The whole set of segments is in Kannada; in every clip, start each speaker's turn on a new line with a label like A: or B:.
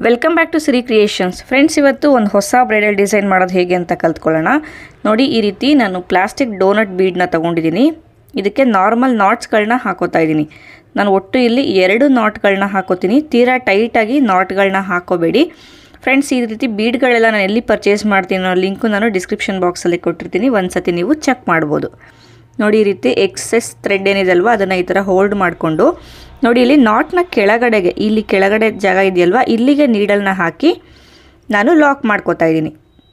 A: welcome back to Siri creations friends ಇವತ್ತು ಒಂದು ಹೊಸ ಬ್ರೈಡಲ್ ಡಿಸೈನ್ ಮಾಡೋದು ಹೇಗೆ ಅಂತ ಕಲ್ತ್ಕೊಳ್ಳೋಣ ನೋಡಿ ಈ ರೀತಿ ನಾನು ಪ್ಲಾಸ್ಟಿಕ್ ಡೋನಟ್ ಬೀಡನ್ನ ತೊಗೊಂಡಿದ್ದೀನಿ ಇದಕ್ಕೆ ನಾರ್ಮಲ್ ನಾಟ್ಸ್ಗಳನ್ನ ಹಾಕೋತಾ ಇದ್ದೀನಿ ನಾನು ಒಟ್ಟು ಇಲ್ಲಿ ಎರಡು ನಾಟ್ಗಳನ್ನ ಹಾಕೋತೀನಿ ತೀರಾ ಟೈಟಾಗಿ ನಾಟ್ಗಳನ್ನ ಹಾಕೋಬೇಡಿ ಫ್ರೆಂಡ್ಸ್ ಈ ರೀತಿ ಬೀಡ್ಗಳೆಲ್ಲ ನಾನು ಎಲ್ಲಿ ಪರ್ಚೇಸ್ ಮಾಡ್ತೀನಿ ಅನ್ನೋ ಲಿಂಕು ನಾನು ಡಿಸ್ಕ್ರಿಪ್ಷನ್ ಬಾಕ್ಸಲ್ಲಿ ಕೊಟ್ಟಿರ್ತೀನಿ ಒಂದು ಸತಿ ನೀವು ಚೆಕ್ ಮಾಡ್ಬೋದು ನೋಡಿ ಈ ರೀತಿ ಎಕ್ಸೆಸ್ ಥ್ರೆಡ್ ಏನಿದೆ ಅಲ್ವಾ ಅದನ್ನು ಈ ಥರ ಹೋಲ್ಡ್ ಮಾಡಿಕೊಂಡು ನೋಡಿ ಇಲ್ಲಿ ನಾಟ್ನ ಕೆಳಗಡೆಗೆ ಇಲ್ಲಿ ಕೆಳಗಡೆ ಜಾಗ ಇದೆಯಲ್ವಾ ಇಲ್ಲಿಗೆ ನೀಡಲ್ನ ಹಾಕಿ ನಾನು ಲಾಕ್ ಮಾಡ್ಕೋತಾ ಇದ್ದೀನಿ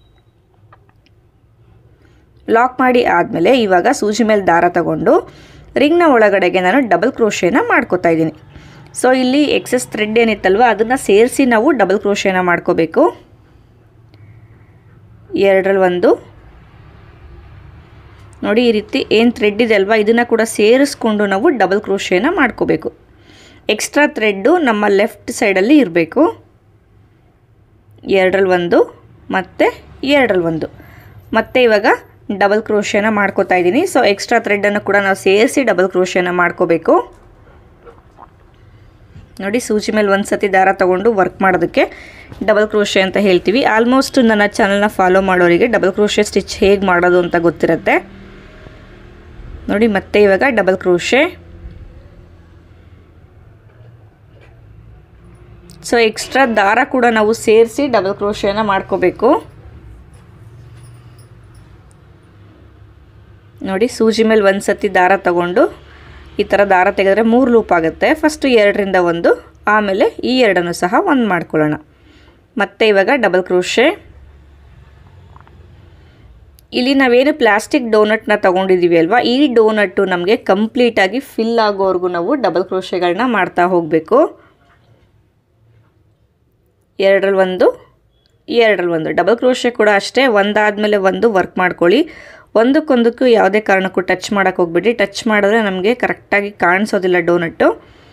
A: ಲಾಕ್ ಮಾಡಿ ಆದಮೇಲೆ ಇವಾಗ ಸೂಜಿ ಮೇಲೆ ದಾರ ತಗೊಂಡು ರಿಂಗ್ನ ಒಳಗಡೆಗೆ ನಾನು ಡಬಲ್ ಕ್ರೋಶೇನ ಮಾಡ್ಕೋತಾ ಇದ್ದೀನಿ ಸೊ ಇಲ್ಲಿ ಎಕ್ಸೆಸ್ ಥ್ರೆಡ್ ಏನಿತ್ತಲ್ವ ಅದನ್ನು ಸೇರಿಸಿ ನಾವು ಡಬಲ್ ಕ್ರೋಶೇನ ಮಾಡ್ಕೋಬೇಕು ಎರಡರಲ್ಲಿ ಒಂದು ನೋಡಿ ಈ ರೀತಿ ಏನು ಥ್ರೆಡ್ ಇದೆ ಅಲ್ವಾ ಇದನ್ನು ಕೂಡ ಸೇರಿಸ್ಕೊಂಡು ನಾವು ಡಬಲ್ ಕ್ರೋಶೇನ ಮಾಡ್ಕೋಬೇಕು ಎಕ್ಸ್ಟ್ರಾ ಥ್ರೆಡ್ಡು ನಮ್ಮ ಲೆಫ್ಟ್ ಸೈಡಲ್ಲಿ ಇರಬೇಕು ಎರಡರಲ್ಲಿ ಒಂದು ಮತ್ತು ಎರಡರಲ್ಲಿ ಒಂದು ಮತ್ತು ಇವಾಗ ಡಬಲ್ ಕ್ರೋಶೇನ ಮಾಡ್ಕೋತಾ ಇದ್ದೀನಿ ಸೊ ಎಕ್ಸ್ಟ್ರಾ ಥ್ರೆಡ್ಡನ್ನು ಕೂಡ ನಾವು ಸೇರಿಸಿ ಡಬಲ್ ಕ್ರೋಶೇನ ಮಾಡ್ಕೋಬೇಕು ನೋಡಿ ಸೂಜಿ ಮೇಲೆ ಒಂದು ಸತಿ ದಾರ ತೊಗೊಂಡು ವರ್ಕ್ ಮಾಡೋದಕ್ಕೆ ಡಬಲ್ ಕ್ರೋಶೆ ಅಂತ ಹೇಳ್ತೀವಿ ಆಲ್ಮೋಸ್ಟ್ ನನ್ನ ಚಾನಲ್ನ ಫಾಲೋ ಮಾಡೋರಿಗೆ ಡಬಲ್ ಕ್ರೋಶೆ ಸ್ಟಿಚ್ ಹೇಗೆ ಮಾಡೋದು ಅಂತ ಗೊತ್ತಿರುತ್ತೆ ನೋಡಿ ಮತ್ತೆ ಇವಾಗ ಡಬಲ್ ಕ್ರೋಶೆ ಸೊ ಎಕ್ಸ್ಟ್ರಾ ದಾರ ಕೂಡ ನಾವು ಸೇರಿಸಿ ಡಬಲ್ ಕ್ರೋಶೆನ ಮಾಡ್ಕೋಬೇಕು ನೋಡಿ ಸೂಜಿ ಮೇಲೆ ಒಂದು ಸತಿ ದಾರ ತಗೊಂಡು ಈ ಥರ ದಾರ ತೆಗೆದ್ರೆ ಮೂರು ಲೂಪ್ ಆಗುತ್ತೆ ಫಸ್ಟು ಎರಡರಿಂದ ಒಂದು ಆಮೇಲೆ ಈ ಎರಡನ್ನು ಸಹ ಒಂದು ಮಾಡ್ಕೊಳ್ಳೋಣ ಮತ್ತೆ ಇವಾಗ ಡಬಲ್ ಕ್ರೋಶೆ ಇಲ್ಲಿ ನಾವೇನು ಪ್ಲಾಸ್ಟಿಕ್ ಡೋನಟ್ನ ತೊಗೊಂಡಿದ್ದೀವಿ ಅಲ್ವಾ ಈ ಡೋನಟ್ಟು ನಮಗೆ ಕಂಪ್ಲೀಟಾಗಿ ಫಿಲ್ ಆಗೋವರೆಗೂ ನಾವು ಡಬಲ್ ಕ್ರೋಶೆಗಳನ್ನ ಮಾಡ್ತಾ ಹೋಗಬೇಕು ಎರಡರಲ್ಲಿ ಒಂದು ಎರಡರಲ್ಲಿ ಒಂದು ಡಬಲ್ ಕ್ರೋಶೆ ಕೂಡ ಅಷ್ಟೇ ಒಂದಾದಮೇಲೆ ಒಂದು ವರ್ಕ್ ಮಾಡ್ಕೊಳ್ಳಿ ಒಂದಕ್ಕೊಂದಕ್ಕೂ ಯಾವುದೇ ಕಾರಣಕ್ಕೂ ಟಚ್ ಮಾಡೋಕ್ಕೆ ಹೋಗ್ಬಿಡಿ ಟಚ್ ಮಾಡಿದ್ರೆ ನಮಗೆ ಕರೆಕ್ಟಾಗಿ ಕಾಣಿಸೋದಿಲ್ಲ ಡೋನಟ್ಟು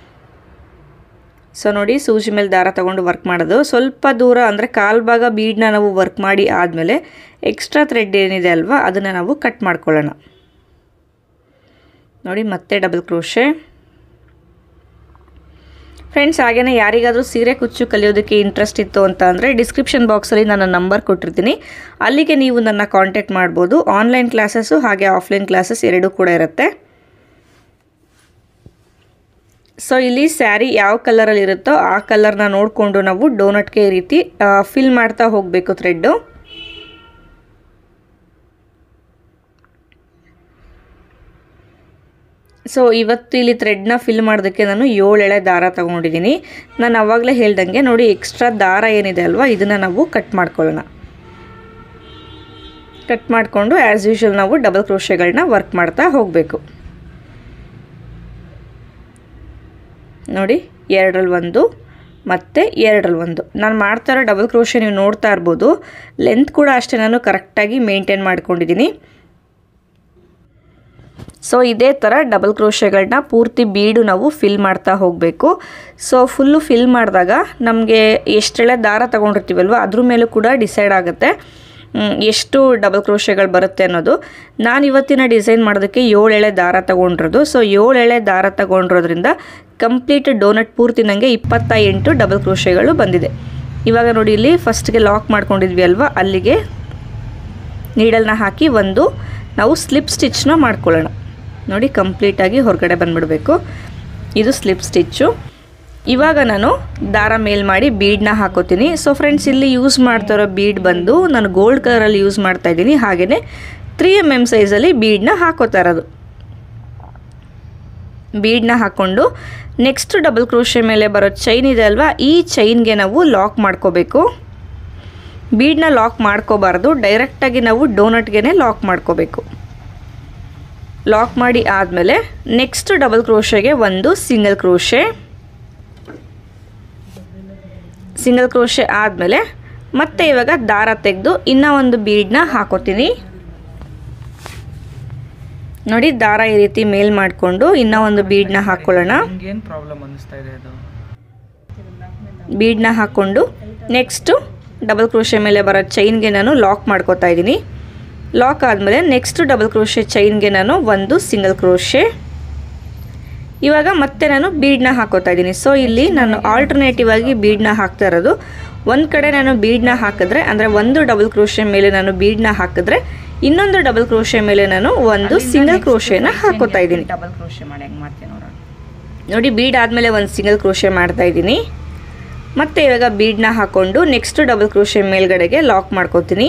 A: ಸೊ ನೋಡಿ ಸೂಜಿ ಮೇಲೆ ದಾರ ತೊಗೊಂಡು ವರ್ಕ್ ಮಾಡೋದು ಸ್ವಲ್ಪ ದೂರ ಅಂದರೆ ಕಾಲು ಭಾಗ ಬೀಡನ್ನ ನಾವು ವರ್ಕ್ ಮಾಡಿ ಆದಮೇಲೆ ಎಕ್ಸ್ಟ್ರಾ ಥ್ರೆಡ್ ಏನಿದೆ ಅಲ್ವಾ ಅದನ್ನು ನಾವು ಕಟ್ ಮಾಡ್ಕೊಳ್ಳೋಣ ನೋಡಿ ಮತ್ತೆ ಡಬಲ್ ಕ್ರೋಶೆ ಫ್ರೆಂಡ್ಸ್ ಹಾಗೆಯೇ ಯಾರಿಗಾದರೂ ಸೀರೆ ಕುಚ್ಚು ಕಲಿಯೋದಕ್ಕೆ ಇಂಟ್ರೆಸ್ಟ್ ಇತ್ತು ಅಂತ ಅಂದರೆ ಡಿಸ್ಕ್ರಿಪ್ಷನ್ ಬಾಕ್ಸಲ್ಲಿ ನನ್ನ ನಂಬರ್ ಕೊಟ್ಟಿರ್ತೀನಿ ಅಲ್ಲಿಗೆ ನೀವು ನನ್ನ ಕಾಂಟ್ಯಾಕ್ಟ್ ಮಾಡ್ಬೋದು ಆನ್ಲೈನ್ ಕ್ಲಾಸಸ್ಸು ಹಾಗೆ ಆಫ್ಲೈನ್ ಕ್ಲಾಸಸ್ ಎರಡೂ ಕೂಡ ಇರುತ್ತೆ ಸೊ ಇಲ್ಲಿ ಸ್ಯಾರಿ ಯಾವ ಕಲರಲ್ಲಿ ಇರುತ್ತೋ ಆ ಕಲರ್ನ ನೋಡಿಕೊಂಡು ನಾವು ಡೋನಟ್ಗೆ ಈ ರೀತಿ ಫಿಲ್ ಮಾಡ್ತಾ ಹೋಗಬೇಕು ಥ್ರೆಡ್ಡು ಸೊ ಇವತ್ತು ಇಲ್ಲಿ ಥ್ರೆಡ್ನ ಫಿಲ್ ಮಾಡೋದಕ್ಕೆ ನಾನು ಏಳು ಎಳೆ ದಾರ ತೊಗೊಂಡಿದ್ದೀನಿ ನಾನು ಆವಾಗಲೇ ಹೇಳ್ದಂಗೆ ನೋಡಿ ಎಕ್ಸ್ಟ್ರಾ ದಾರ ಏನಿದೆ ಅಲ್ವಾ ಇದನ್ನು ನಾವು ಕಟ್ ಮಾಡ್ಕೊಳ್ಳೋಣ ಕಟ್ ಮಾಡಿಕೊಂಡು ಆ್ಯಸ್ ಯೂಶುವಲ್ ನಾವು ಡಬಲ್ ಕ್ರೋಶೆಗಳನ್ನ ವರ್ಕ್ ಮಾಡ್ತಾ ಹೋಗಬೇಕು ನೋಡಿ ಎರಡರಲ್ಲಿ ಒಂದು ಮತ್ತು ಎರಡರಲ್ಲಿ ಒಂದು ನಾನು ಮಾಡ್ತಾ ಇರೋ ಡಬಲ್ ಕ್ರೋಶೆ ನೀವು ನೋಡ್ತಾ ಇರ್ಬೋದು ಲೆಂತ್ ಕೂಡ ಅಷ್ಟೇ ನಾನು ಕರೆಕ್ಟಾಗಿ ಮೇಂಟೈನ್ ಮಾಡ್ಕೊಂಡಿದ್ದೀನಿ ಸೊ ಇದೇ ಥರ ಡಬಲ್ ಕ್ರೋಶೆಗಳನ್ನ ಪೂರ್ತಿ ಬೀಡು ನಾವು ಫಿಲ್ ಮಾಡ್ತಾ ಹೋಗಬೇಕು ಸೊ ಫುಲ್ಲು ಫಿಲ್ ಮಾಡಿದಾಗ ನಮಗೆ ಎಷ್ಟೆಳೆ ದಾರ ತೊಗೊಂಡಿರ್ತೀವಲ್ವ ಅದ್ರ ಮೇಲೂ ಕೂಡ ಡಿಸೈಡ್ ಆಗುತ್ತೆ ಎಷ್ಟು ಡಬಲ್ ಕ್ರೋಶೆಗಳು ಬರುತ್ತೆ ಅನ್ನೋದು ನಾನು ಇವತ್ತಿನ ಡಿಸೈನ್ ಮಾಡೋದಕ್ಕೆ ಏಳು ಎಳೆ ದಾರ ತೊಗೊಂಡಿರೋದು ಸೊ ಏಳು ಎಳೆ ದಾರ ತೊಗೊಂಡಿರೋದ್ರಿಂದ ಕಂಪ್ಲೀಟ್ ಡೋನಟ್ ಪೂರ್ತಿ ನನಗೆ ಇಪ್ಪತ್ತ ಎಂಟು ಡಬಲ್ ಕ್ರೋಶೆಗಳು ಬಂದಿದೆ ಇವಾಗ ನೋಡಿ ಇಲ್ಲಿ ಫಸ್ಟ್ಗೆ ಲಾಕ್ ಮಾಡ್ಕೊಂಡಿದ್ವಿ ಅಲ್ವಾ ಅಲ್ಲಿಗೆ ನೀಡಲ್ನ ಹಾಕಿ ಒಂದು ನಾವು ಸ್ಲಿಪ್ ಸ್ಟಿಚ್ನ ಮಾಡ್ಕೊಳ್ಳೋಣ ನೋಡಿ ಕಂಪ್ಲೀಟಾಗಿ ಹೊರಗಡೆ ಬಂದುಬಿಡಬೇಕು ಇದು ಸ್ಲಿಪ್ ಸ್ಟಿಚ್ಚು ಇವಾಗ ನಾನು ದಾರ ಮೇಲ್ ಮಾಡಿ ಬೀಡನ್ನ ಹಾಕೋತೀನಿ ಸೊ ಫ್ರೆಂಡ್ಸ್ ಇಲ್ಲಿ ಯೂಸ್ ಮಾಡ್ತಾ ಇರೋ ಬೀಡ್ ಬಂದು ನಾನು ಗೋಲ್ಡ್ ಕಲರಲ್ಲಿ ಯೂಸ್ ಮಾಡ್ತಾ ಇದ್ದೀನಿ ಹಾಗೆಯೇ ತ್ರೀ ಎಮ್ ಎಮ್ ಸೈಜಲ್ಲಿ ಬೀಡನ್ನ ಹಾಕೋತಾ ಇರೋದು ಬೀಡನ್ನ ಹಾಕ್ಕೊಂಡು ನೆಕ್ಸ್ಟ್ ಡಬಲ್ ಕ್ರೋಶೆ ಮೇಲೆ ಬರೋ ಚೈನ್ ಇದೆ ಅಲ್ವಾ ಈ ಚೈನ್ಗೆ ನಾವು ಲಾಕ್ ಮಾಡ್ಕೋಬೇಕು ಬೀಡನ್ನ ಲಾಕ್ ಮಾಡ್ಕೋಬಾರ್ದು ಡೈರೆಕ್ಟಾಗಿ ನಾವು ಡೋನಟ್ಗೆ ಲಾಕ್ ಮಾಡ್ಕೋಬೇಕು ಲಾಕ್ ಮಾಡಿ ಆದಮೇಲೆ ನೆಕ್ಸ್ಟ್ ಡಬಲ್ ಕ್ರೋಶೆಗೆ ಒಂದು ಸಿಂಗಲ್ ಕ್ರೋಶೆ ಸಿಂಗಲ್ ಕ್ರೋಶೆ ಆದಮೇಲೆ ಮತ್ತೆ ಇವಾಗ ದಾರ ತೆಗೆದು ಇನ್ನೂ ಒಂದು ಬೀಡನ್ನ ಹಾಕೋತೀನಿ ನೋಡಿ ದಾರ ಈ ರೀತಿ ಮೇಲ್ ಮಾಡಿಕೊಂಡು ಇನ್ನೂ ಒಂದು ಬೀಡನ್ನ ಹಾಕ್ಕೊಳ್ಳೋಣ
B: ಏನು ಪ್ರಾಬ್ಲಮ್ ಅನ್ನಿಸ್ತಾ ಇದೆ ಅದು
A: ಬೀಡನ್ನ ಹಾಕ್ಕೊಂಡು ನೆಕ್ಸ್ಟು ಡಬಲ್ ಕ್ರೋಶೆ ಮೇಲೆ ಬರೋ ಚೈನ್ಗೆ ನಾನು ಲಾಕ್ ಮಾಡ್ಕೋತಾ ಇದ್ದೀನಿ ಲಾಕ್ ಆದಮೇಲೆ ನೆಕ್ಸ್ಟ್ ಡಬಲ್ ಕ್ರೋಶೆ ಚೈನ್ಗೆ ನಾನು ಒಂದು ಸಿಂಗಲ್ ಕ್ರೋಶೆ ಇವಾಗ ಮತ್ತೆ ನಾನು ಬೀಡನ್ನ ಹಾಕೋತಾ ಇದ್ದೀನಿ ಸೊ ಇಲ್ಲಿ ನಾನು ಆಲ್ಟರ್ನೇಟಿವ್ ಆಗಿ ಬೀಡನ್ನ ಹಾಕ್ತಾ ಇರೋದು ಒಂದು ಕಡೆ ನಾನು ಬೀಡನ್ನ ಹಾಕಿದ್ರೆ ಅಂದರೆ ಒಂದು ಡಬಲ್ ಕ್ರೋಶೆ ಮೇಲೆ ನಾನು ಬೀಡನ್ನ ಹಾಕಿದ್ರೆ ಇನ್ನೊಂದು ಡಬಲ್ ಕ್ರೋಶೆ ಮೇಲೆ ನಾನು ಒಂದು ಸಿಂಗಲ್ ಕ್ರೋಶೆನ ಹಾಕೋತಾ ಇದ್ದೀನಿ
B: ಡಬಲ್ ಕ್ರೋಶೆ ಮಾಡಿ ಹೆಂಗೆ ಮಾಡ್ತೀನಿ ನೋಡೋಣ
A: ನೋಡಿ ಬೀಡ್ ಆದಮೇಲೆ ಒಂದು ಸಿಂಗಲ್ ಕ್ರೋಶೆ ಮಾಡ್ತಾ ಇದ್ದೀನಿ ಮತ್ತು ಇವಾಗ ಬೀಡನ್ನ ಹಾಕ್ಕೊಂಡು ನೆಕ್ಸ್ಟ್ ಡಬಲ್ ಕ್ರೋಶೆ ಮೇಲ್ಗಡೆಗೆ ಲಾಕ್ ಮಾಡ್ಕೋತೀನಿ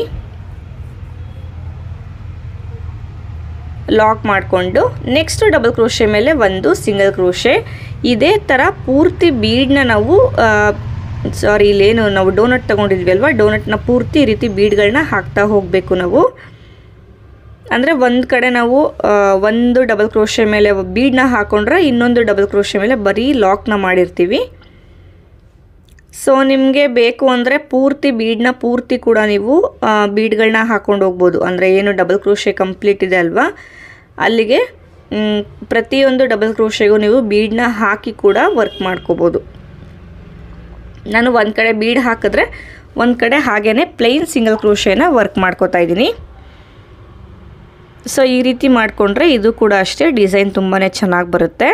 A: ಲಾಕ್ ಮಾಡಿಕೊಂಡು ನೆಕ್ಸ್ಟ್ ಡಬಲ್ ಕ್ರೋಶೆ ಮೇಲೆ ಒಂದು ಸಿಂಗಲ್ ಕ್ರೋಶೆ ಇದೇ ಥರ ಪೂರ್ತಿ ಬೀಡನ್ನ ನಾವು ಸಾರಿ ಇಲ್ಲೇನು ನಾವು ಡೋನಟ್ ತೊಗೊಂಡಿದ್ವಿ ಅಲ್ವಾ ಡೋನಟ್ನ ಪೂರ್ತಿ ಈ ರೀತಿ ಬೀಡ್ಗಳನ್ನ ಹಾಕ್ತಾ ಹೋಗಬೇಕು ನಾವು ಅಂದರೆ ಒಂದು ಕಡೆ ನಾವು ಆ, ಒಂದು ಡಬಲ್ ಕ್ರೋಶೆ ಮೇಲೆ ಬೀಡನ್ನ ಹಾಕೊಂಡ್ರೆ ಇನ್ನೊಂದು ಡಬಲ್ ಕ್ರೋಶೆ ಮೇಲೆ ಬರೀ ಲಾಕ್ನ ಮಾಡಿರ್ತೀವಿ ಸೊ ನಿಮಗೆ ಬೇಕು ಅಂದರೆ ಪೂರ್ತಿ ಬೀಡನ್ನ ಪೂರ್ತಿ ಕೂಡ ನೀವು ಬೀಡ್ಗಳನ್ನ ಹಾಕೊಂಡು ಹೋಗ್ಬೋದು ಅಂದರೆ ಏನು ಡಬಲ್ ಕ್ರೋಶೆ ಕಂಪ್ಲೀಟ್ ಇದೆ ಅಲ್ವಾ ಅಲ್ಲಿಗೆ ಮ್, ಪ್ರತಿಯೊಂದು ಡಬಲ್ ಕ್ರೋಶೆಗೂ ನೀವು ಬೀಡನ್ನ ಹಾಕಿ ಕೂಡ ವರ್ಕ್ ಮಾಡ್ಕೋಬೋದು ನಾನು ಒಂದು ಕಡೆ ಬೀಡ್ ಹಾಕಿದ್ರೆ ಒಂದು ಕಡೆ ಹಾಗೇ ಪ್ಲೈನ್ ಸಿಂಗಲ್ ಕ್ರೋಶೆನ ವರ್ಕ್ ಮಾಡ್ಕೋತಾ ಇದ್ದೀನಿ ಸೊ ಈ ರೀತಿ ಮಾಡಿಕೊಂಡ್ರೆ ಇದು ಕೂಡ ಅಷ್ಟೇ ಡಿಸೈನ್ ತುಂಬಾ ಚೆನ್ನಾಗಿ ಬರುತ್ತೆ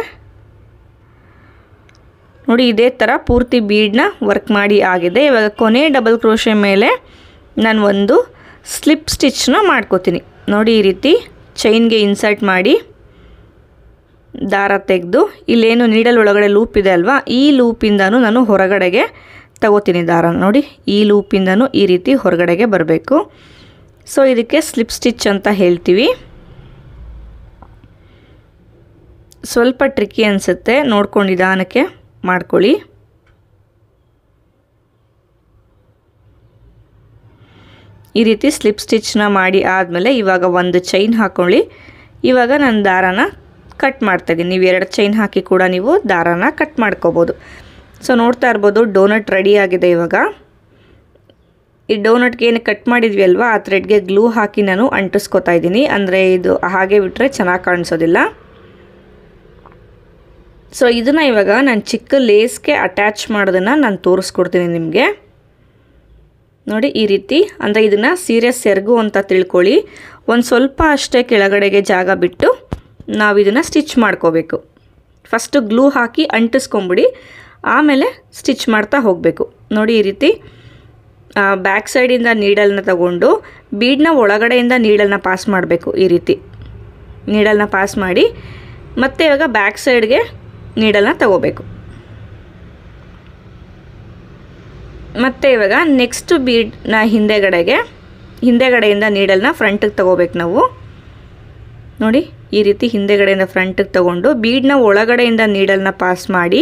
A: ನೋಡಿ ಇದೇ ಥರ ಪೂರ್ತಿ ಬೀಡನ್ನ ವರ್ಕ್ ಮಾಡಿ ಆಗಿದೆ ಇವಾಗ ಕೊನೆ ಡಬಲ್ ಕ್ರೋಶೆ ಮೇಲೆ ನಾನು ಒಂದು ಸ್ಲಿಪ್ ಸ್ಟಿಚ್ನ ಮಾಡ್ಕೋತೀನಿ ನೋಡಿ ಈ ರೀತಿ ಚೈನ್ಗೆ ಇನ್ಸರ್ಟ್ ಮಾಡಿ ದಾರ ತೆಗೆದು ಇಲ್ಲೇನು ನೀಡಲ್ ಒಳಗಡೆ ಲೂಪ್ ಇದೆ ಅಲ್ವಾ ಈ ಲೂಪಿಂದನೂ ನಾನು ಹೊರಗಡೆಗೆ ತಗೋತೀನಿ ದಾರ ನೋಡಿ ಈ ಲೂಪಿಂದನೂ ಈ ರೀತಿ ಹೊರಗಡೆಗೆ ಬರಬೇಕು ಸೊ ಇದಕ್ಕೆ ಸ್ಲಿಪ್ ಸ್ಟಿಚ್ ಅಂತ ಹೇಳ್ತೀವಿ ಸ್ವಲ್ಪ ಟ್ರಿಕ್ಕಿ ಅನಿಸುತ್ತೆ ನೋಡ್ಕೊಂಡು ನಿಧಾನಕ್ಕೆ ಮಾಡ್ಕೊಳ್ಳಿ ಈ ರೀತಿ ಸ್ಲಿಪ್ ಸ್ಟಿಚ್ನ ಮಾಡಿ ಆದಮೇಲೆ ಇವಾಗ ಒಂದು ಚೈನ್ ಹಾಕ್ಕೊಳ್ಳಿ ಇವಾಗ ನಾನು ದಾರಾನ ಕಟ್ ಮಾಡ್ತಾಯಿದ್ದೀನಿ ನೀವು ಎರಡು ಚೈನ್ ಹಾಕಿ ಕೂಡ ನೀವು ದಾರಾನ ಕಟ್ ಮಾಡ್ಕೋಬೋದು ಸೊ ನೋಡ್ತಾ ಇರ್ಬೋದು ಡೋನಟ್ ರೆಡಿ ಆಗಿದೆ ಇವಾಗ ಈ ಡೋನಟ್ಗೆ ಏನು ಕಟ್ ಮಾಡಿದ್ವಿ ಅಲ್ವಾ ಆ ಥ್ರೆಡ್ಗೆ ಗ್ಲೂ ಹಾಕಿ ನಾನು ಅಂಟಿಸ್ಕೊತಾ ಇದ್ದೀನಿ ಅಂದರೆ ಇದು ಹಾಗೆ ಬಿಟ್ಟರೆ ಚೆನ್ನಾಗಿ ಕಾಣಿಸೋದಿಲ್ಲ ಸೊ ಇದನ್ನು ಇವಾಗ ನಾನು ಚಿಕ್ಕ ಲೇಸ್ಗೆ ಅಟ್ಯಾಚ್ ಮಾಡೋದನ್ನು ನಾನು ತೋರಿಸ್ಕೊಡ್ತೀನಿ ನಿಮಗೆ ನೋಡಿ ಈ ರೀತಿ ಅಂದರೆ ಇದನ್ನು ಸೀರೆ ಸೆರಗು ಅಂತ ತಿಳ್ಕೊಳ್ಳಿ ಒಂದು ಸ್ವಲ್ಪ ಅಷ್ಟೇ ಕೆಳಗಡೆಗೆ ಜಾಗ ಬಿಟ್ಟು ನಾವು ಇದನ್ನು ಸ್ಟಿಚ್ ಮಾಡ್ಕೋಬೇಕು ಫಸ್ಟು ಗ್ಲೂ ಹಾಕಿ ಅಂಟಿಸ್ಕೊಂಬಿಡಿ ಆಮೇಲೆ ಸ್ಟಿಚ್ ಮಾಡ್ತಾ ಹೋಗಬೇಕು ನೋಡಿ ಈ ರೀತಿ ಬ್ಯಾಕ್ ಸೈಡಿಂದ ನೀಡಲ್ನ ತಗೊಂಡು ಬೀಡ್ನ ಒಳಗಡೆಯಿಂದ ನೀಡಲ್ನ ಪಾಸ್ ಮಾಡಬೇಕು ಈ ರೀತಿ ನೀಡಲ್ನ ಪಾಸ್ ಮಾಡಿ ಮತ್ತೆ ಇವಾಗ ಬ್ಯಾಕ್ ಸೈಡ್ಗೆ ನೀಡಲ್ನ ತಗೋಬೇಕು ಮತ್ತು ಇವಾಗ ನೆಕ್ಸ್ಟ್ ಬೀಡ್ನ ಹಿಂದೆಗಡೆಗೆ ಹಿಂದೆಗಡೆಯಿಂದ ನೀಡಲ್ನ ಫ್ರಂಟಿಗೆ ತಗೋಬೇಕು ನಾವು ನೋಡಿ ಈ ರೀತಿ ಹಿಂದೆಗಡೆಯಿಂದ ಫ್ರಂಟಿಗೆ ತಗೊಂಡು ಬೀಡ್ನ ಒಳಗಡೆಯಿಂದ ನೀಡಲ್ನ ಪಾಸ್ ಮಾಡಿ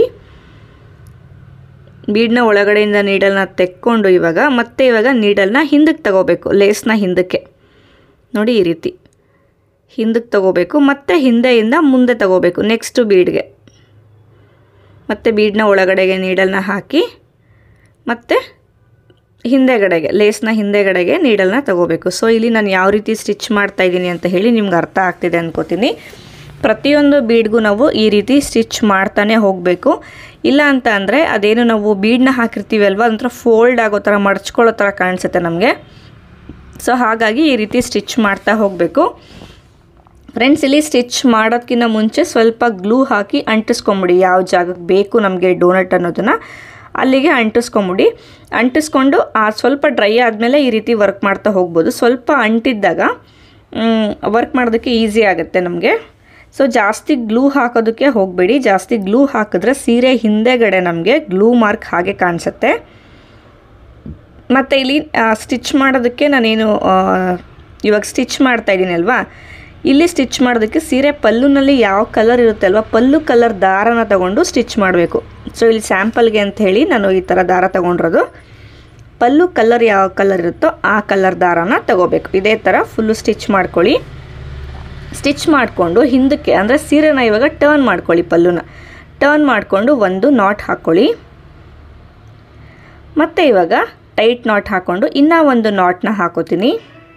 A: ಬೀಡ್ನ ಒಳಗಡೆಯಿಂದ ನೀಡಲ್ನ ತೆಕ್ಕೊಂಡು ಇವಾಗ ಮತ್ತೆ ಇವಾಗ ನೀಡಲ್ನ ಹಿಂದಕ್ಕೆ ತಗೋಬೇಕು ಲೇಸ್ನ ಹಿಂದಕ್ಕೆ ನೋಡಿ ಈ ರೀತಿ ಹಿಂದಕ್ಕೆ ತಗೋಬೇಕು ಮತ್ತೆ ಹಿಂದೆಯಿಂದ ಮುಂದೆ ತಗೋಬೇಕು ನೆಕ್ಸ್ಟ್ ಬೀಡ್ಗೆ ಮತ್ತು ಬೀಡ್ನ ಒಳಗಡೆಗೆ ನೀಡಲ್ನ ಹಾಕಿ ಮತ್ತು ಹಿಂದೆಗಡೆಗೆ ಲೇಸ್ನ ಹಿಂದೆಗಡೆಗೆ ನೀಡಲ್ನ ತಗೋಬೇಕು ಸೊ ಇಲ್ಲಿ ನಾನು ಯಾವ ರೀತಿ ಸ್ಟಿಚ್ ಮಾಡ್ತಾ ಇದ್ದೀನಿ ಅಂತ ಹೇಳಿ ನಿಮ್ಗೆ ಅರ್ಥ ಆಗ್ತಿದೆ ಅನ್ಕೋತೀನಿ ಪ್ರತಿಯೊಂದು ಬೀಡ್ಗೂ ನಾವು ಈ ರೀತಿ ಸ್ಟಿಚ್ ಮಾಡ್ತಾನೆ ಹೋಗಬೇಕು ಇಲ್ಲ ಅಂತ ಅಂದರೆ ಅದೇನು ನಾವು ಬೀಡನ್ನ ಹಾಕಿರ್ತೀವಿ ಅಲ್ವಾ ಅದೊಂಥರ ಫೋಲ್ಡ್ ಆಗೋ ಥರ ಮಡ್ಚ್ಕೊಳ್ಳೋ ಥರ ಕಾಣಿಸುತ್ತೆ ನಮಗೆ ಸೊ ಹಾಗಾಗಿ ಈ ರೀತಿ ಸ್ಟಿಚ್ ಮಾಡ್ತಾ ಹೋಗಬೇಕು ಫ್ರೆಂಡ್ಸ್ ಇಲ್ಲಿ ಸ್ಟಿಚ್ ಮಾಡೋದಕ್ಕಿಂತ ಮುಂಚೆ ಸ್ವಲ್ಪ ಗ್ಲೂ ಹಾಕಿ ಅಂಟಿಸ್ಕೊಂಬಿಡಿ ಯಾವ ಜಾಗಕ್ಕೆ ಬೇಕು ನಮಗೆ ಡೋನಟ್ ಅನ್ನೋದನ್ನು ಅಲ್ಲಿಗೆ ಅಂಟಿಸ್ಕೊಂಬಿಡಿ ಅಂಟಿಸ್ಕೊಂಡು ಆ ಸ್ವಲ್ಪ ಡ್ರೈ ಆದಮೇಲೆ ಈ ರೀತಿ ವರ್ಕ್ ಮಾಡ್ತಾ ಹೋಗ್ಬೋದು ಸ್ವಲ್ಪ ಅಂಟಿದ್ದಾಗ ವರ್ಕ್ ಮಾಡೋದಕ್ಕೆ ಈಸಿ ಆಗುತ್ತೆ ನಮಗೆ ಸೊ ಜಾಸ್ತಿ ಗ್ಲೂ ಹಾಕೋದಕ್ಕೆ ಹೋಗಬೇಡಿ ಜಾಸ್ತಿ ಗ್ಲೂ ಹಾಕಿದ್ರೆ ಸೀರೆ ಹಿಂದೆಗಡೆ ನಮಗೆ ಗ್ಲೂ ಮಾರ್ಕ್ ಹಾಗೆ ಕಾಣಿಸುತ್ತೆ ಮತ್ತು ಇಲ್ಲಿ ಸ್ಟಿಚ್ ಮಾಡೋದಕ್ಕೆ ನಾನೇನು ಆ, ಇವಾಗ ಸ್ಟಿಚ್ ಮಾಡ್ತಾ ಇದ್ದೀನಿ ಅಲ್ವಾ ಇಲ್ಲಿ ಸ್ಟಿಚ್ ಮಾಡೋದಕ್ಕೆ ಸೀರೆ ಪಲ್ಲುನಲ್ಲಿ ಯಾವ ಕಲರ್ ಇರುತ್ತೆ ಅಲ್ವಾ ಪಲ್ಲು ಕಲರ್ ದಾರನ ತಗೊಂಡು ಸ್ಟಿಚ್ ಮಾಡಬೇಕು ಸೊ ಇಲ್ಲಿ ಸ್ಯಾಂಪಲ್ಗೆ ಅಂತ ಹೇಳಿ ನಾನು ಈ ಥರ ದಾರ ತಗೊಂಡಿರೋದು ಪಲ್ಲು ಕಲರ್ ಯಾವ ಕಲರ್ ಇರುತ್ತೋ ಆ ಕಲರ್ ದಾರನ ತಗೋಬೇಕು ಇದೇ ಥರ ಫುಲ್ಲು ಸ್ಟಿಚ್ ಮಾಡ್ಕೊಳ್ಳಿ ಸ್ಟಿಚ್ ಮಾಡಿಕೊಂಡು ಹಿಂದಕ್ಕೆ ಅಂದರೆ ಸೀರೆನ ಇವಾಗ ಟರ್ನ್ ಮಾಡ್ಕೊಳ್ಳಿ ಪಲ್ಲುನ ಟರ್ನ್ ಮಾಡಿಕೊಂಡು ಒಂದು ನಾಟ್ ಹಾಕ್ಕೊಳ್ಳಿ ಮತ್ತು ಇವಾಗ ಟೈಟ್ ನಾಟ್ ಹಾಕ್ಕೊಂಡು ಇನ್ನೂ ಒಂದು ನಾಟ್ನ ಹಾಕೋತೀನಿ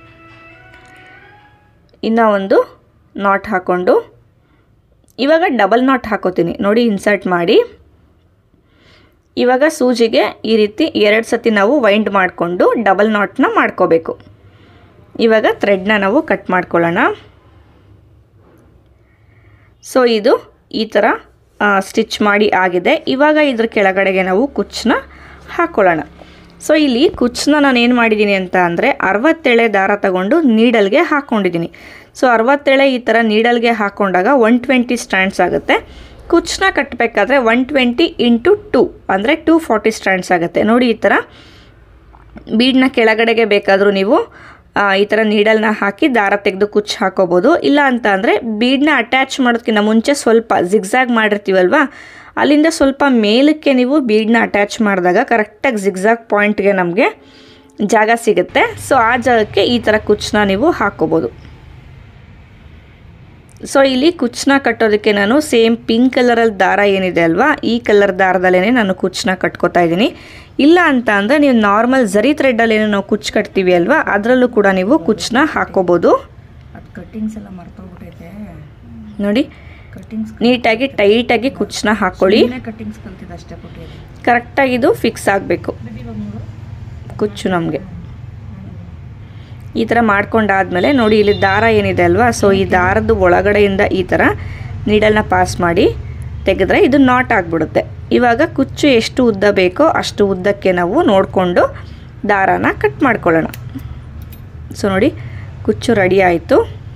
A: ಇನ್ನೂ ಒಂದು ನಾಟ್ ಹಾಕ್ಕೊಂಡು ಇವಾಗ ಡಬಲ್ ನಾಟ್ ಹಾಕೋತೀನಿ ನೋಡಿ ಇನ್ಸರ್ಟ್ ಮಾಡಿ ಇವಾಗ ಸೂಜಿಗೆ ಈ ರೀತಿ ಎರಡು ಸತಿ ನಾವು ವೈಂಡ್ ಮಾಡಿಕೊಂಡು ಡಬಲ್ ನಾಟ್ನ ಮಾಡ್ಕೋಬೇಕು ಇವಾಗ ಥ್ರೆಡ್ನ ನಾವು ಕಟ್ ಮಾಡ್ಕೊಳ್ಳೋಣ ಸೊ ಇದು ಈ ಥರ ಸ್ಟಿಚ್ ಮಾಡಿ ಆಗಿದೆ ಇವಾಗ ಇದ್ರ ಕೆಳಗಡೆಗೆ ನಾವು ಕುಚ್ಚನ್ನ ಹಾಕ್ಕೊಳ್ಳೋಣ ಸೊ ಇಲ್ಲಿ ಕುಚ್ಚನ್ನ ನಾನು ಏನು ಮಾಡಿದ್ದೀನಿ ಅಂತ ಅಂದರೆ ಅರವತ್ತೆಳೆ ದಾರ ತಗೊಂಡು ನೀಡಲ್ಗೆ ಹಾಕ್ಕೊಂಡಿದ್ದೀನಿ ಸೊ ಅರವತ್ತೆಳೆ ಈ ಥರ ನೀಡಲ್ಗೆ ಹಾಕ್ಕೊಂಡಾಗ ಒನ್ ಟ್ವೆಂಟಿ ಸ್ಟ್ಯಾಂಡ್ಸ್ ಆಗುತ್ತೆ ಕುಚ್ಚನ್ನ ಕಟ್ಟಬೇಕಾದ್ರೆ ಒನ್ ಟ್ವೆಂಟಿ ಇಂಟು ಟು ಅಂದರೆ ಟೂ ಫಾರ್ಟಿ ಸ್ಟ್ಯಾಂಡ್ಸ್ ಆಗುತ್ತೆ ನೋಡಿ ಈ ಥರ ಬೀಡನ್ನ ಕೆಳಗಡೆಗೆ ಬೇಕಾದರೂ ನೀವು ಆ, ಈ ಥರ ನೀಡಲ್ನ ಹಾಕಿ ದಾರ ತೆಗೆದು ಕುಚ್ಚು ಹಾಕೋಬೋದು ಇಲ್ಲ ಅಂತ ಅಂದರೆ ಬೀಡನ್ನ ಅಟ್ಯಾಚ್ ಮಾಡೋದಕ್ಕಿಂತ ಮುಂಚೆ ಸ್ವಲ್ಪ ಜಿಗ್ಜಾಗ್ ಮಾಡಿರ್ತೀವಲ್ವಾ ಅಲ್ಲಿಂದ ಸ್ವಲ್ಪ ಮೇಲಕ್ಕೆ ನೀವು ಬೀಡನ್ನ ಅಟ್ಯಾಚ್ ಮಾಡಿದಾಗ ಕರೆಕ್ಟಾಗಿ ಜಿಗ್ಜಾಗ್ ಪಾಯಿಂಟ್ಗೆ ನಮಗೆ ಜಾಗ ಸಿಗುತ್ತೆ ಸೊ ಆ ಜಾಗಕ್ಕೆ ಈ ಥರ ಕುಚ್ಚನ್ನ ನೀವು ಹಾಕ್ಕೋಬೋದು ಸೊ ಇಲ್ಲಿ ಕುಚ್ಚನ್ನ ಕಟ್ಟೋದಕ್ಕೆ ನಾನು ಸೇಮ್ ಪಿಂಕ್ ಕಲರಲ್ಲಿ ದಾರ ಏನಿದೆ ಅಲ್ವಾ ಈ ಕಲರ್ ದಾರದಲ್ಲೇ ನಾನು ಕುಚ್ಚನ್ನ ಕಟ್ಕೋತಾ ಇದ್ದೀನಿ ಇಲ್ಲ ಅಂತ ಅಂದರೆ ನೀವು ನಾರ್ಮಲ್ ಝರಿ ಥ್ರೆಡ್ಡಲ್ಲಿ ಏನು ನಾವು ಕುಚ್ಚು ಕಟ್ತೀವಿ ಅಲ್ವಾ ಅದರಲ್ಲೂ ಕೂಡ ನೀವು ಕುಚ್ಚನ್ನ ಹಾಕ್ಕೋಬೋದು
B: ಅದು ಕಟ್ಟಿಂಗ್ಸ್ ಎಲ್ಲ ಮರ್ತೋಗ್ಬಿಟ್ಟೈತೆ
A: ನೋಡಿ
B: ಕಟ್ಟಿಂಗ್ಸ್
A: ನೀಟಾಗಿ ಟೈಟಾಗಿ ಕುಚ್ಚನ್ನ ಹಾಕ್ಕೊಳ್ಳಿ
B: ಕಟ್ಟಿಂಗ್ಸ್ ಕಲ್ತಿದ್ದು ಅಷ್ಟೇ ಕೊಟ್ಟಿದೆ
A: ಕರೆಕ್ಟಾಗಿ ಇದು ಫಿಕ್ಸ್ ಆಗಬೇಕು ಕುಚ್ಚು ನಮಗೆ ಈ ಥರ ಮಾಡ್ಕೊಂಡಾದ್ಮೇಲೆ ನೋಡಿ ಇಲ್ಲಿ ದಾರ ಏನಿದೆ ಅಲ್ವಾ ಸೊ ಈ ದಾರದ ಒಳಗಡೆಯಿಂದ ಈ ಥರ ನೀಡಲ್ನ ಪಾಸ್ ಮಾಡಿ ತೆಗೆದ್ರೆ ಇದು ನಾಟ್ ಆಗಿಬಿಡುತ್ತೆ ಇವಾಗ ಕುಚ್ಚು ಎಷ್ಟು ಉದ್ದ ಬೇಕೋ ಅಷ್ಟು ಉದ್ದಕ್ಕೆ ನಾವು ನೋಡಿಕೊಂಡು ದಾರಾನ ಕಟ್ ಮಾಡ್ಕೊಳ್ಳೋಣ ಸೊ ನೋಡಿ ಕುಚ್ಚು ರೆಡಿ ಆಯಿತು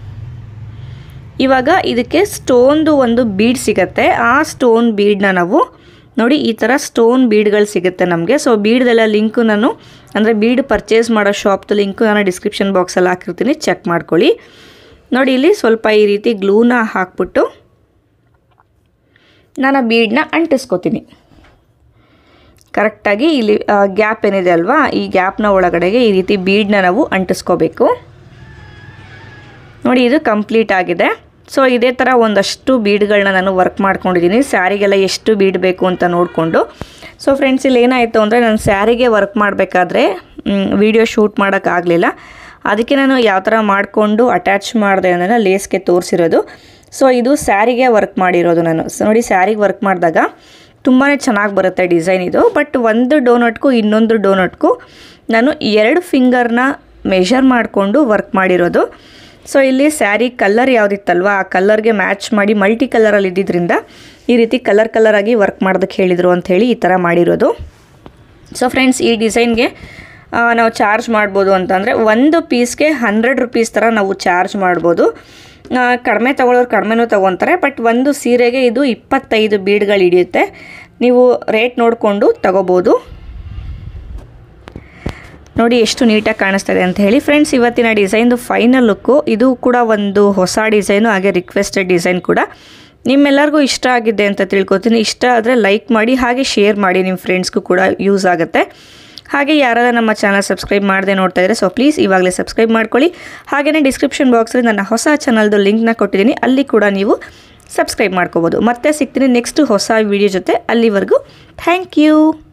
A: ಇವಾಗ ಇದಕ್ಕೆ ಸ್ಟೋನ್ದು ಒಂದು ಬೀಡ್ ಸಿಗತ್ತೆ ಆ ಸ್ಟೋನ್ ಬೀಡನ್ನ ನಾವು ನೋಡಿ ಈ ಥರ ಸ್ಟೋನ್ ಬೀಡ್ಗಳು ಸಿಗುತ್ತೆ ನಮಗೆ ಸೊ ಬೀಡ್ದೆಲ್ಲ ಲಿಂಕು ನಾನು ಅಂದರೆ ಬೀಡ್ ಪರ್ಚೇಸ್ ಮಾಡೋ ಶಾಪ್ದು ಲಿಂಕು ನಾನು ಡಿಸ್ಕ್ರಿಪ್ಷನ್ ಬಾಕ್ಸಲ್ಲಿ ಹಾಕಿರ್ತೀನಿ ಚೆಕ್ ಮಾಡ್ಕೊಳ್ಳಿ ನೋಡಿ ಇಲ್ಲಿ ಸ್ವಲ್ಪ ಈ ರೀತಿ ಗ್ಲೂನ ಹಾಕ್ಬಿಟ್ಟು ನಾನು ಆ ಬೀಡನ್ನ ಅಂಟಿಸ್ಕೋತೀನಿ ಕರೆಕ್ಟಾಗಿ ಇಲ್ಲಿ ಗ್ಯಾಪ್ ಏನಿದೆ ಅಲ್ವಾ ಈ ಗ್ಯಾಪ್ನ ಒಳಗಡೆಗೆ ಈ ರೀತಿ ಬೀಡನ್ನ ನಾವು ಅಂಟಿಸ್ಕೋಬೇಕು ನೋಡಿ ಇದು ಕಂಪ್ಲೀಟ್ ಆಗಿದೆ ಸೊ ಇದೇ ಥರ ಒಂದಷ್ಟು ಬೀಡ್ಗಳನ್ನ ನಾನು ವರ್ಕ್ ಮಾಡ್ಕೊಂಡಿದ್ದೀನಿ ಸ್ಯಾರಿಗೆಲ್ಲ ಎಷ್ಟು ಬೀಡ್ ಬೇಕು ಅಂತ ನೋಡಿಕೊಂಡು ಸೊ ಫ್ರೆಂಡ್ಸ್ ಇಲ್ಲಿ ಏನಾಯಿತು ಅಂದರೆ ನಾನು ಸ್ಯಾರಿಗೆ ವರ್ಕ್ ಮಾಡಬೇಕಾದ್ರೆ ವಿಡಿಯೋ ಶೂಟ್ ಮಾಡೋಕ್ಕಾಗಲಿಲ್ಲ ಅದಕ್ಕೆ ನಾನು ಯಾವ ಥರ ಮಾಡಿಕೊಂಡು ಅಟ್ಯಾಚ್ ಮಾಡಿದೆ ಅಂದರೆ ಲೇಸ್ಗೆ ತೋರಿಸಿರೋದು ಸೊ ಇದು ಸ್ಯಾರಿಗೆ ವರ್ಕ್ ಮಾಡಿರೋದು ನಾನು ಸೊ ನೋಡಿ ಸ್ಯಾರಿಗೆ ವರ್ಕ್ ಮಾಡಿದಾಗ ತುಂಬಾ ಚೆನ್ನಾಗಿ ಬರುತ್ತೆ ಡಿಸೈನ್ ಇದು ಬಟ್ ಒಂದು ಡೋನಟ್ಗೂ ಇನ್ನೊಂದು ಡೋನಟ್ಗೂ ನಾನು ಎರಡು ಫಿಂಗರ್ನ ಮೆಷರ್ ಮಾಡಿಕೊಂಡು ವರ್ಕ್ ಮಾಡಿರೋದು ಸೊ ಇಲ್ಲಿ ಸ್ಯಾರಿ ಕಲರ್ ಯಾವುದಿತ್ತಲ್ವ ಆ ಕಲರ್ಗೆ ಮ್ಯಾಚ್ ಮಾಡಿ ಮಲ್ಟಿ ಕಲರಲ್ಲಿ ಇದ್ದಿದ್ದರಿಂದ ಈ ರೀತಿ ಕಲರ್ ಕಲರಾಗಿ ವರ್ಕ್ ಮಾಡೋದಕ್ಕೆ ಹೇಳಿದರು ಅಂಥೇಳಿ ಈ ಥರ ಮಾಡಿರೋದು ಸೊ ಫ್ರೆಂಡ್ಸ್ ಈ ಡಿಸೈನ್ಗೆ ನಾವು ಚಾರ್ಜ್ ಮಾಡ್ಬೋದು ಅಂತಂದರೆ ಒಂದು ಪೀಸ್ಗೆ ಹಂಡ್ರೆಡ್ ರುಪೀಸ್ ಥರ ನಾವು ಚಾರ್ಜ್ ಮಾಡ್ಬೋದು ಆ, ಕಡಿಮೆ ತೊಗೊಳೋರು ಕಡಿಮೆನೂ ತೊಗೊತಾರೆ ಬಟ್ ಒಂದು ಸೀರೆಗೆ ಇದು ಇಪ್ಪತ್ತೈದು ಬೀಡ್ಗಳು ಹಿಡಿಯುತ್ತೆ ನೀವು ರೇಟ್ ನೋಡಿಕೊಂಡು ತಗೋಬೋದು ನೋಡಿ ಎಷ್ಟು ನೀಟಾಗಿ ಕಾಣಿಸ್ತಾ ಇದೆ ಅಂತ ಹೇಳಿ ಫ್ರೆಂಡ್ಸ್ ಇವತ್ತಿನ ಡಿಸೈನ್ದು ಫೈನಲ್ ಲುಕ್ಕು ಇದು ಕೂಡ ಒಂದು ಹೊಸ ಡಿಸೈನು ಹಾಗೆ ರಿಕ್ವೆಸ್ಟೆಡ್ ಡಿಸೈನ್ ಕೂಡ ನಿಮ್ಮೆಲ್ಲರಿಗೂ ಇಷ್ಟ ಆಗಿದೆ ಅಂತ ತಿಳ್ಕೊತೀನಿ ಇಷ್ಟ ಆದರೆ ಲೈಕ್ ಮಾಡಿ ಹಾಗೆ ಶೇರ್ ಮಾಡಿ ನಿಮ್ಮ ಫ್ರೆಂಡ್ಸ್ಗೂ ಕೂಡ ಯೂಸ್ ಆಗುತ್ತೆ ಹಾಗೆ ಯಾರಾದ್ರೂ ನಮ್ಮ ಚಾನಲ್ ಸಬ್ಸ್ಕ್ರೈಬ್ ಮಾಡದೆ ನೋಡ್ತಾ ಇದ್ದಾರೆ ಸೊ ಪ್ಲೀಸ್ ಇವಾಗಲೇ ಸಬ್ಸ್ಕ್ರೈಬ್ ಮಾಡ್ಕೊಳ್ಳಿ ಹಾಗೆಯೇ ಡಿಸ್ಕ್ರಿಪ್ಷನ್ ಬಾಕ್ಸಲ್ಲಿ ನನ್ನ ಹೊಸ ಚಾನಲ್ದು ಲಿಂಕ್ನ ಕೊಟ್ಟಿದ್ದೀನಿ ಅಲ್ಲಿ ಕೂಡ ನೀವು ಸಬ್ಸ್ಕ್ರೈಬ್ ಮಾಡ್ಕೋಬೋದು ಮತ್ತೆ ಸಿಗ್ತೀನಿ ನೆಕ್ಸ್ಟ್ ಹೊಸ ವಿಡಿಯೋ ಜೊತೆ ಅಲ್ಲಿವರೆಗೂ ಥ್ಯಾಂಕ್ ಯು